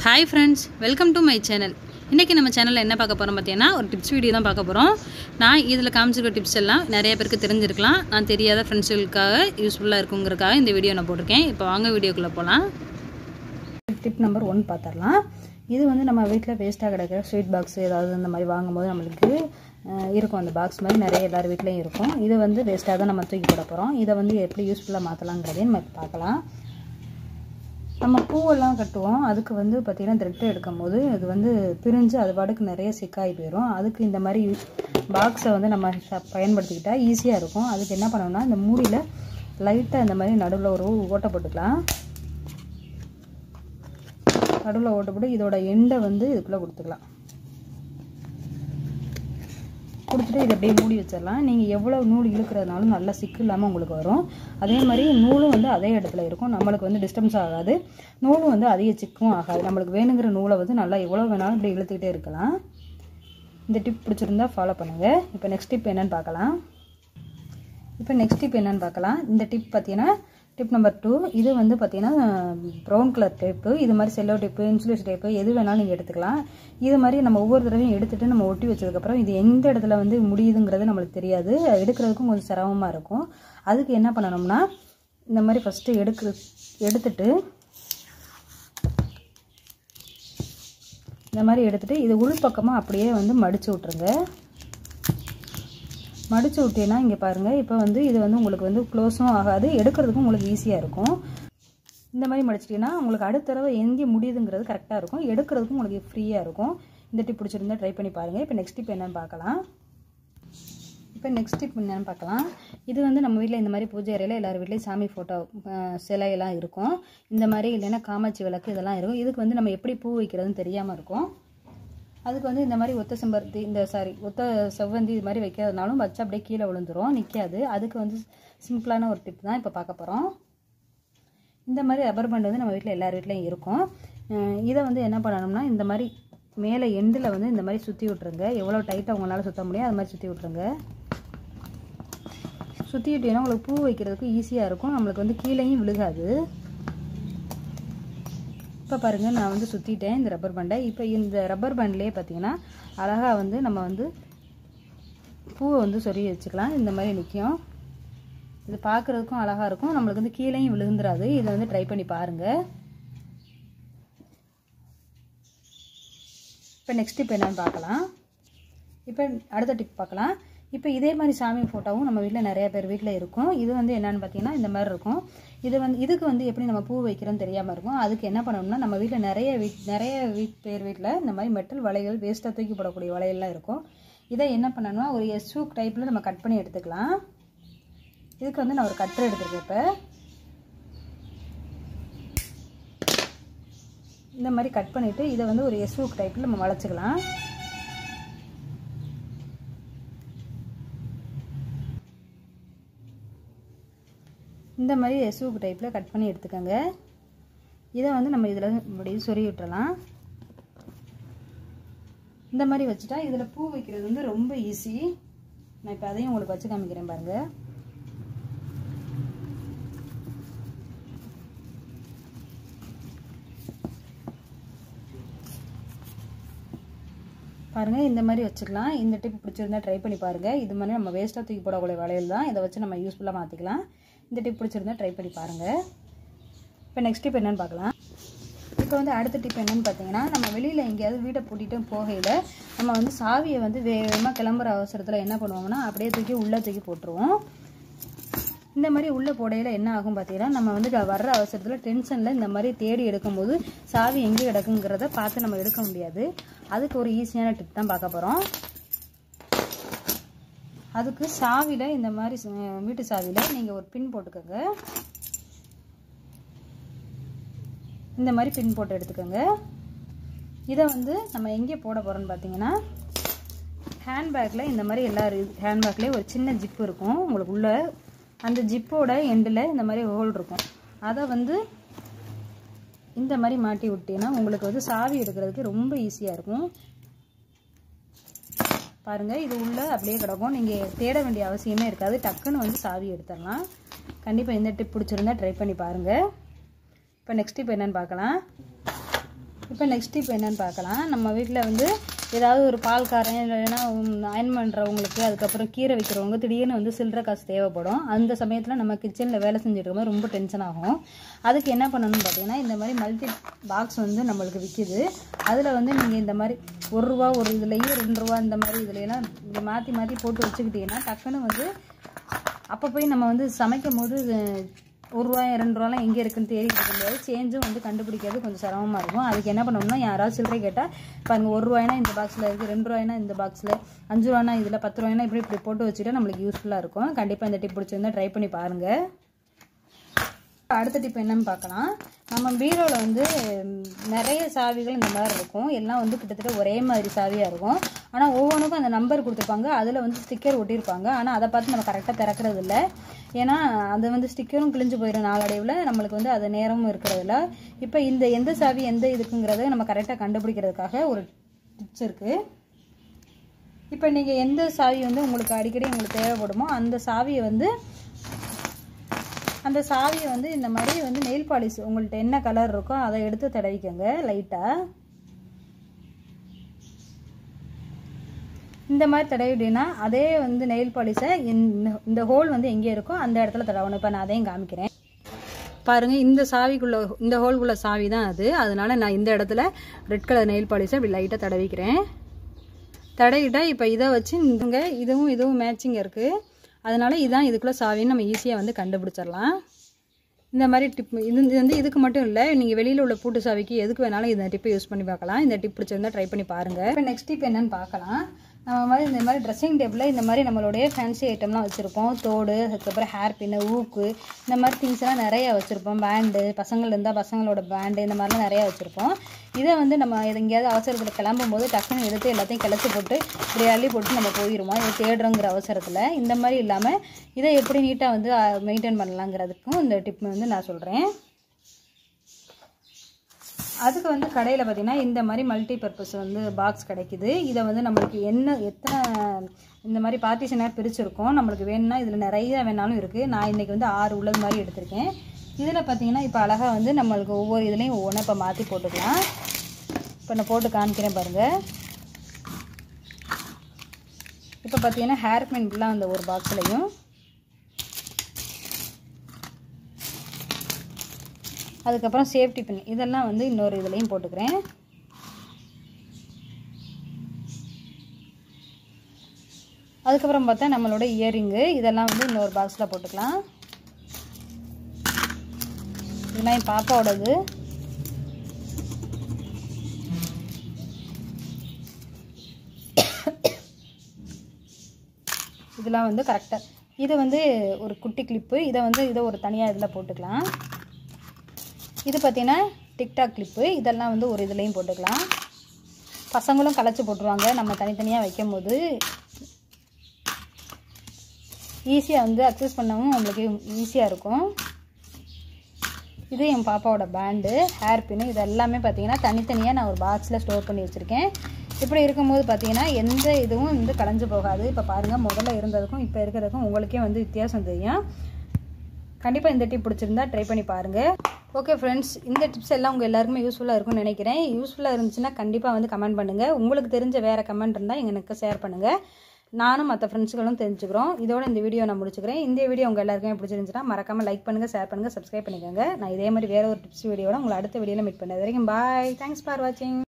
hi friends welcome to my channel இன்றைக்கி நம்ம சேனலில் என்ன பார்க்க போகிறோம் பார்த்தீங்கன்னா ஒரு டிப்ஸ் வீடியோ தான் பார்க்க போகிறோம் நான் இதில் காமிச்சிருக்க டிப்ஸ் எல்லாம் நிறைய பேருக்கு தெரிஞ்சிருக்கலாம் நான் தெரியாத ஃப்ரெண்ட்ஸுகளுக்காக யூஸ்ஃபுல்லாக இருக்குங்கிறதுக்காக இந்த வீடியோ நான் போட்டிருக்கேன் இப்போ வாங்க வீடியோக்குள்ளே போகலாம் டிப் நம்பர் ஒன் பார்த்துடலாம் இது வந்து நம்ம வீட்டில் வேஸ்ட்டாக கிடக்கிற ஸ்வீட் பாக்ஸ் ஏதாவது இந்த மாதிரி வாங்கும்போது நம்மளுக்கு அஹ், இருக்கும் அந்த பாக்ஸ் மாதிரி நிறைய எல்லார் வீட்லேயும் இருக்கும் இது வந்து வேஸ்ட்டாக தான் நம்ம தூக்கி போட போகிறோம் இதை வந்து எப்படி யூஸ்ஃபுல்லாக மாற்றலாங்கிறதையும் நம்ம இப்ப பார்க்கலாம் நம்ம பூவெல்லாம் கட்டுவோம் அதுக்கு வந்து பார்த்திங்கன்னா த்ரெட்டு எடுக்கும் போது அது வந்து பிரிஞ்சு அது பாட்டுக்கு நிறைய சிக்காகி போயிடும் அதுக்கு இந்த மாதிரி பாக்ஸை வந்து நம்ம ச- பயன்படுத்திக்கிட்டால் ஈஸியாக இருக்கும் அதுக்கு என்ன பண்ணணும்னா இந்த மூடியில் லைட்டாக இந்த மாதிரி நடுவில் ஒரு ஓட்டை போட்டுக்கலாம் நடுவில் ஓட்ட போட்டு இதோட எண்டை வந்து இதுக்குள்ளே கொடுத்துக்கலாம் கொடுத்துட்டு இதை அப்படியே மூடி வச்சிடலாம் நீங்கள் எவ்வளோ நூல் இழுக்கிறதுனாலும் நல்லா சிக்கு இல்லாமல் உங்களுக்கு வரும் அதே மாதிரி நூலும் வந்து அதே இடத்துல இருக்கும் நம்மளுக்கு வந்து டிஸ்டர்பன்ஸ் ஆகாது நூலும் வந்து அதிக சிக்கும் ஆகாது நம்மளுக்கு வேணுங்கிற நூலை வந்து நல்லா எவ்வளோ வேணாலும் இப்படி இழுத்துக்கிட்டே இருக்கலாம் இந்த டிப் பிடிச்சிருந்தா ஃபாலோ பண்ணுங்கள் இப்போ நெக்ஸ்ட் டிப் என்னன்னு பார்க்கலாம் இப்போ நெக்ஸ்ட் டிப் என்னன்னு பார்க்கலாம் இந்த டிப் பார்த்தீங்கன்னா டிப் நம்பர் டூ இது வந்து பார்த்தீங்கன்னா ப்ரௌன் கலர் டேப்பு இது மாதிரி செல்லோ டேப்பு இன்சுலேஷன் டேப்பு எது வேணாலும் நீங்கள் எடுத்துக்கலாம் இது மாதிரி நம்ம ஒவ்வொரு தடவையும் எடுத்துட்டு நம்ம ஒட்டி வச்சதுக்கப்புறம் இது எந்த இடத்துல வந்து முடியுதுங்கிறது நம்மளுக்கு தெரியாது எடுக்கிறதுக்கும் கொஞ்சம் சிரமமாக இருக்கும் அதுக்கு என்ன பண்ணணும்னா இந்த மாதிரி ஃபஸ்ட்டு எடுக்க எடுத்துட்டு இந்த மாதிரி எடுத்துட்டு இது உள் பக்கமாக அப்படியே வந்து மடிச்சு விட்ருங்க மடிச்சு விட்டீங்கன்னா இங்கே பாருங்கள் இப்போ வந்து இது வந்து உங்களுக்கு வந்து க்ளோஸும் ஆகாது எடுக்கிறதுக்கும் உங்களுக்கு ஈஸியாக இருக்கும் இந்த மாதிரி மடிச்சிட்டிங்கன்னா உங்களுக்கு அடுத்த தடவை எங்கே முடியுதுங்கிறது கரெக்டாக இருக்கும் எடுக்கிறதுக்கும் உங்களுக்கு ஃப்ரீயாக இருக்கும் இந்த டிப் பிடிச்சிருந்தா ட்ரை பண்ணி பாருங்கள் இப்போ நெக்ஸ்ட் டிப் என்னன்னு பார்க்கலாம் இப்போ நெக்ஸ்ட் டிப் என்னன்னு பார்க்கலாம் இது வந்து நம்ம வீட்டில் இந்த மாதிரி பூஜை அறையில் எல்லார் வீட்லேயும் சாமி ஃபோட்டோ சிலையெல்லாம் இருக்கும் இந்த மாதிரி இல்லைன்னா காமாட்சி விளக்கு இதெல்லாம் இருக்கும் இதுக்கு வந்து நம்ம எப்படி பூ வைக்கிறதுன்னு தெரியாமல் இருக்கும் அதுக்கு வந்து இந்த மாதிரி ஒத்த செம்பருத்தி இந்த சாரி ஒத்த செவ்வந்தி இது மாதிரி வைக்கிறதுனாலும் வச்சு அப்படியே கீழே விழுந்துரும் நிற்காது அதுக்கு வந்து சிம்பிளான ஒரு டிப் தான் இப்போ பார்க்க போகிறோம் இந்த மாதிரி ரப்பர் பேண்ட் வந்து நம்ம வீட்டில் எல்லார் வீட்லேயும் இருக்கும் அஹ் இதை வந்து என்ன பண்ணணும்னா இந்த மாதிரி மேலே எண்டில் வந்து இந்த மாதிரி சுற்றி விட்ருங்க எவ்வளோ டைட்டாக உங்களால் சுற்ற முடியும் அது மாதிரி சுற்றி விட்ருங்க சுற்றி விட்டீங்கன்னா உங்களுக்கு பூ வைக்கிறதுக்கு ஈஸியாக இருக்கும் நம்மளுக்கு வந்து கீழேயும் விழுகாது இப்போ பாருங்கள் நான் வந்து சுற்றிட்டேன் இந்த ரப்பர் பேண்டை இப்போ இந்த ரப்பர் பேண்ட்லேயே பார்த்தீங்கன்னா அழகாக வந்து நம்ம வந்து பூவை வந்து சொருகி வச்சுக்கலாம் இந்த மாதிரி நிற்கும் இது பார்க்குறதுக்கும் அழகாக இருக்கும் நம்மளுக்கு வந்து கீழேயும் விழுந்துராது இதை வந்து ட்ரை பண்ணி பாருங்கள் இப்போ நெக்ஸ்ட் டிப் என்னன்னு பார்க்கலாம் இப்போ அடுத்த டிப் பார்க்கலாம் இப்போ இதே மாதிரி சாமி ஃபோட்டோவும் நம்ம வீட்டில் நிறைய பேர் வீட்டில் இருக்கும் இது வந்து என்னன்னு பார்த்தீங்கன்னா இந்த மாதிரி இருக்கும் இது வந்து இதுக்கு வந்து எப்படி நம்ம பூ வைக்கிறோன்னு தெரியாமல் இருக்கும் அதுக்கு என்ன பண்ணணும்னா நம்ம வீட்டில் நிறைய வீட் நிறைய வீட் பேர் வீட்டில் இந்த மாதிரி மெட்டல் வளையல் வேஸ்ட்டாக தூக்கி போடக்கூடிய வளையல்லாம் இருக்கும் இதை என்ன பண்ணணும்னா ஒரு எஸ்யூக் டைப்பில் நம்ம கட் பண்ணி எடுத்துக்கலாம் இதுக்கு வந்து நான் ஒரு கட்டர் எடுத்துருக்கேன் இப்போ இந்த மாதிரி கட் பண்ணிவிட்டு இதை வந்து ஒரு எஸ்யூக் டைப்பில் நம்ம வளைச்சிக்கலாம் இந்த மாதிரி எஸ்யூக் டைப்பில் கட் பண்ணி எடுத்துக்கோங்க இதை வந்து நம்ம இதில் இப்படி சொருகி விட்டுறலாம் இந்த மாதிரி வச்சுட்டா இதில் பூ வைக்கிறது வந்து ரொம்ப ஈஸி நான் இப்போ அதையும் உங்களுக்கு வச்சு காமிக்கிறேன் பாருங்கள் பாருங்கள் இந்த மாதிரி வச்சுக்கலாம் இந்த டிப் பிடிச்சிருந்தா ட்ரை பண்ணி பாருங்கள் இது மாதிரி நம்ம வேஸ்ட்டாக தூக்கி போடக்கூடிய வளையல் தான் இதை வச்சு நம்ம யூஸ்ஃபுல்லாக மாற்றிக்கலாம் இந்த டிப் பிடிச்சிருந்தா ட்ரை பண்ணி பாருங்கள் இப்போ நெக்ஸ்ட் டிப் என்னன்னு பார்க்கலாம் இப்போ வந்து அடுத்த டிப் என்னன்னு பார்த்தீங்கன்னா நம்ம வெளியில் எங்கேயாவது வீட்டை பூட்டிட்டு போகையில் நம்ம வந்து சாவியை வந்து வேகமாக கிளம்புற அவசரத்தில் என்ன பண்ணுவோம்னா அப்படியே தூக்கி உள்ளே தூக்கி போட்டுருவோம் இந்த மாதிரி உள்ளே போடையில் என்ன ஆகும் பார்த்தீங்கன்னா நம்ம வந்து க- வர்ற அவசரத்தில் டென்ஷனில் இந்த மாதிரி தேடி எடுக்கும்போது சாவி எங்கே கிடக்குங்கிறத பார்த்து நம்ம எடுக்க முடியாது அதுக்கு ஒரு ஈஸியான டிப் தான் பார்க்க போகிறோம் அதுக்கு சாவியில் இந்த மாதிரி ச- வீட்டு சாவியில் நீங்கள் ஒரு பின் போட்டுக்கோங்க இந்த மாதிரி பின் போட்டு எடுத்துக்கோங்க இதை வந்து நம்ம எங்கே போட போகிறோம்னு பார்த்தீங்கன்னா ஹேண்ட்பேக்கில் இந்த மாதிரி எல்லா ஹேண்ட்பேக்லேயும் ஒரு சின்ன ஜிப்பு இருக்கும் உங்களுக்கு உள்ள அந்த ஜிப்போட எண்டில் இந்த மாதிரி ஹோல் இருக்கும் அதை வந்து இந்த மாதிரி மாட்டி விட்டீங்கன்னா உங்களுக்கு வந்து சாவி எடுக்கிறதுக்கு ரொம்ப ஈஸியாக இருக்கும் பாருங்கள் இது உள்ள அப்படியே கிடக்கும் நீங்கள் தேட வேண்டிய அவசியமே இருக்காது டக்குன்னு வந்து சாவி எடுத்துடலாம் கண்டிப்பாக இந்த டிப் பிடிச்சிருந்தா ட்ரை பண்ணி பாருங்கள் இப்போ நெக்ஸ்ட் இப்போ என்னென்னு பார்க்கலாம் இப்போ நெக்ஸ்ட் இப்போ என்னென்னு பார்க்கலாம் நம்ம வீட்டில் வந்து ஏதாவது ஒரு பால் காரம் இல்லைன்னா அயன் பண்ணுறவங்களுக்கு அதுக்கப்புறம் கீரை வைக்கிறவங்க திடீர்னு வந்து சில்லற காசு தேவைப்படும் அந்த சமயத்தில் நம்ம கிச்சனில் வேலை செஞ்சுட்டு இருக்கும்போது ரொம்ப டென்ஷன் ஆகும் அதுக்கு என்ன பண்ணணும்னு பார்த்தீங்கன்னா இந்த மாதிரி மல்டி பாக்ஸ் வந்து நம்மளுக்கு விற்கிது அதில் வந்து நீங்கள் இந்த மாதிரி ஒரு ரூபா ஒரு இதுலேயும் ரெண்டு ரூபா இந்த மாதிரி இதுலையெல்லாம் இப்படி மாற்றி மாற்றி போட்டு வச்சுக்கிட்டிங்கன்னா டக்குன்னு வந்து அப்போ போய் நம்ம வந்து சமைக்கும் போது ஒரு ரூபாய் ரெண்டு ரூபாலாம் எங்கே இருக்குன்னு தேடிட்டு இருக்க முடியாது சேஞ்சும் வந்து கண்டுபிடிக்கிறது கொஞ்சம் சிரமமாக இருக்கும் அதுக்கு என்ன பண்ணணும்னா யாராவது சில்லறை கேட்டால் பாருங்க ஒரு ரூபாய்னா இந்த பாக்ஸில் இருக்குது ரெண்டு ரூபாய்னா இந்த பாக்ஸில் அஞ்சு ரூபாய்னா இதில் பத்து ரூபாய்னா இப்படி இப்படி போட்டு வச்சுட்டா நம்மளுக்கு யூஸ்ஃபுல்லாக இருக்கும் கண்டிப்பாக இந்த டிப் பிடிச்சிருந்தா ட்ரை பண்ணி பாருங்கள் அடுத்த டிப் என்னன்னு பார்க்கலாம் நம்ம பீரோவில் வந்து ம், நிறைய சாவிகள் இந்த மாதிரி இருக்கும் எல்லாம் வந்து கிட்டத்தட்ட ஒரே மாதிரி சாவியாக இருக்கும் ஆனால் ஒவ்வொன்றுக்கும் அந்த நம்பர் கொடுத்துருப்பாங்க அதில் வந்து ஸ்டிக்கர் ஒட்டியிருப்பாங்க ஆனால் அதை பார்த்து நம்ம கரெக்டாக திறக்கிறது இல்லை ஏன்னா அது வந்து ஸ்டிக்கரும் கிழிஞ்சு போயிடும் நாளடைவில் நம்மளுக்கு வந்து அது நேரமும் இருக்கிறதில்ல இப்போ இந்த எந்த சாவி எந்த இதுக்குங்கிறத நம்ம கரெக்டாக கண்டுபிடிக்கிறதுக்காக ஒரு டிப்ஸ் இருக்குது இப்போ நீங்கள் எந்த சாவி வந்து உங்களுக்கு அடிக்கடி உங்களுக்கு தேவைப்படுமோ அந்த சாவியை வந்து அந்த சாவியை வந்து இந்த மாதிரி வந்து நெயில் பாலிஷ் உங்கள்கிட்ட என்ன கலர் இருக்கோ அதை எடுத்து தடவிக்கோங்க லைட்டாக இந்த மாதிரி தடவிட்டீங்கன்னா அதே வந்து நெயில் பாலிஷை இந்த இந்த ஹோல் வந்து எங்கே இருக்கோ அந்த இடத்துல தடவணும் இப்போ நான் அதையும் காமிக்கிறேன் பாருங்கள் இந்த சாவிக்குள்ள இந்த ஹோல்குள்ள சாவி தான் அது அதனால நான் இந்த இடத்துல ரெட் கலர் நெயில் பாலிஷை இப்படி லைட்டாக தடவிக்கிறேன் தடவிட்டா இப்போ இதை வச்சு இங்கே இதுவும் இதுவும் மேட்சிங் இருக்குது அதனால இதான் இதுக்குள்ளே சாவின்னு நம்ம ஈஸியாக வந்து கண்டுபிடிச்சிடலாம் இந்த மாதிரி டிப் இது இது வந்து இதுக்கு மட்டும் இல்லை நீங்கள் வெளியில் உள்ள பூட்டு சாவிக்கு எதுக்கு வேணாலும் இந்த டிப்பை யூஸ் பண்ணி பார்க்கலாம் இந்த டிப் பிடிச்சிருந்தா ட்ரை பண்ணி பாருங்கள் இப்போ நெக்ஸ்ட் டிப் என்னன்னு பார்க்கலாம் நம்ம மாதிரி இந்த மாதிரி ட்ரெஸ்ஸிங் டேபிளில் இந்த மாதிரி நம்மளுடைய ஃபேன்சி ஐட்டம்லாம் வச்சுருப்போம் தோடு அதுக்கப்புறம் ஹேர் பின்னு ஊக்கு இந்த மாதிரி திங்ஸ் எல்லாம் நிறைய வச்சுருப்போம் பேண்டு பசங்கள் இருந்தால் பசங்களோட பேண்டு இந்த மாதிரிலாம் நிறையா வச்சுருப்போம் இதை வந்து நம்ம இது எங்கேயாவது அவசரத்தில் கிளம்பும் போது டக்குன்னு எடுத்து எல்லாத்தையும் கிளச்சி போட்டு இப்படி அள்ளி போட்டு நம்ம போயிடுவோம் இதை தேடுறோங்கிற அவசரத்தில் இந்த மாதிரி இல்லாமல் இதை எப்படி நீட்டாக வந்து மெயின்டைன் பண்ணலாங்கிறதுக்கும் இந்த டிப் வந்து நான் சொல்கிறேன் அதுக்கு வந்து கடையில் பார்த்தீங்கன்னா இந்த மாதிரி மல்டி பர்பஸ் வந்து பாக்ஸ் கிடைக்குது இதை வந்து நம்மளுக்கு என்ன எத்தனை இந்த மாதிரி பார்ட்டிஷனாக பிரிச்சிருக்கோம் நம்மளுக்கு வேணும்னா இதில் நிறைய வேணாலும் இருக்குது நான் இன்றைக்கி வந்து ஆறு உள்ளது மாதிரி எடுத்திருக்கேன் இதில் பார்த்தீங்கன்னா இப்போ அழகாக வந்து நம்மளுக்கு ஒவ்வொரு இதுலேயும் ஒவ்வொன்றா இப்போ மாற்றி போட்டுக்கலாம் இப்போ நான் போட்டு காமிக்கிறேன் பாருங்கள் இப்போ பார்த்தீங்கன்னா ஹேர் பின்லாம் அந்த ஒரு பாக்ஸ்லையும் அதுக்கப்புறம் சேஃப்டி பின் இதெல்லாம் வந்து இன்னொரு இதுலேயும் போட்டுக்கிறேன் அதுக்கப்புறம் பார்த்தா நம்மளோட இயரிங்கு இதெல்லாம் வந்து இன்னொரு பாக்ஸில் போட்டுக்கலாம் இதெல்லாம் என் பாப்பாவோடது இதெல்லாம் வந்து கரெக்டாக இது வந்து ஒரு குட்டி கிளிப்பு இதை வந்து இதை ஒரு தனியாக இதில் போட்டுக்கலாம் இது பார்த்தீங்கன்னா டிக்டாக் கிளிப்பு இதெல்லாம் வந்து ஒரு இதுலேயும் போட்டுக்கலாம் பசங்களும் கலைச்சி போட்டுருவாங்க நம்ம தனித்தனியாக வைக்கும் போது ஈஸியாக வந்து அக்சஸ் பண்ணவும் நம்மளுக்கு ஈஸியாக இருக்கும் இது என் பாப்பாவோட பேண்டு ஹேர் பின்னு இது எல்லாமே பார்த்தீங்கன்னா தனித்தனியாக நான் ஒரு பாக்ஸில் ஸ்டோர் பண்ணி வச்சுருக்கேன் இப்படி இருக்கும்போது பார்த்தீங்கன்னா எந்த இதுவும் வந்து கலைஞ்சு போகாது இப்போ பாருங்கள் முதல்ல இருந்ததுக்கும் இப்போ இருக்கிறதுக்கும் உங்களுக்கே வந்து வித்தியாசம் தெரியும் கண்டிப்பாக இந்த டிப் பிடிச்சிருந்தா ட்ரை பண்ணி பாருங்கள் ஓகே ஃப்ரெண்ட்ஸ் இந்த டிப்ஸ் எல்லாம் உங்கள் எல்லாருக்குமே யூஸ்ஃபுல்லாக இருக்கும்னு நினைக்கிறேன் யூஸ்ஃபுல்லாக இருந்துச்சுன்னா கண்டிப்பாக வந்து கமெண்ட் பண்ணுங்கள் உங்களுக்கு தெரிஞ்ச வேறு கமெண்ட் இருந்தால் எங்களுக்கு ஷேர் பண்ணுங்கள் நானும் மற்ற ஃப்ரெண்ட்ஸுகளும் தெரிஞ்சுக்கிறோம் இதோட இந்த வீடியோ நான் முடிச்சுக்கிறேன் இந்த வீடியோ உங்கள் எல்லாருக்குமே பிடிச்சிருந்துச்சுன்னா மறக்காமல் லைக் பண்ணுங்கள் ஷேர் பண்ணுங்கள் சப்ஸ்கிரைப் பண்ணிக்கோங்க நான் இதே மாதிரி வேறு ஒரு டிப்ஸ் வீடியோட உங்களை அடுத்த வீடியோவில் மீட் பண்ணது வரைக்கும் பாய் தேங்க்ஸ் ஃபார் வாட்சிங்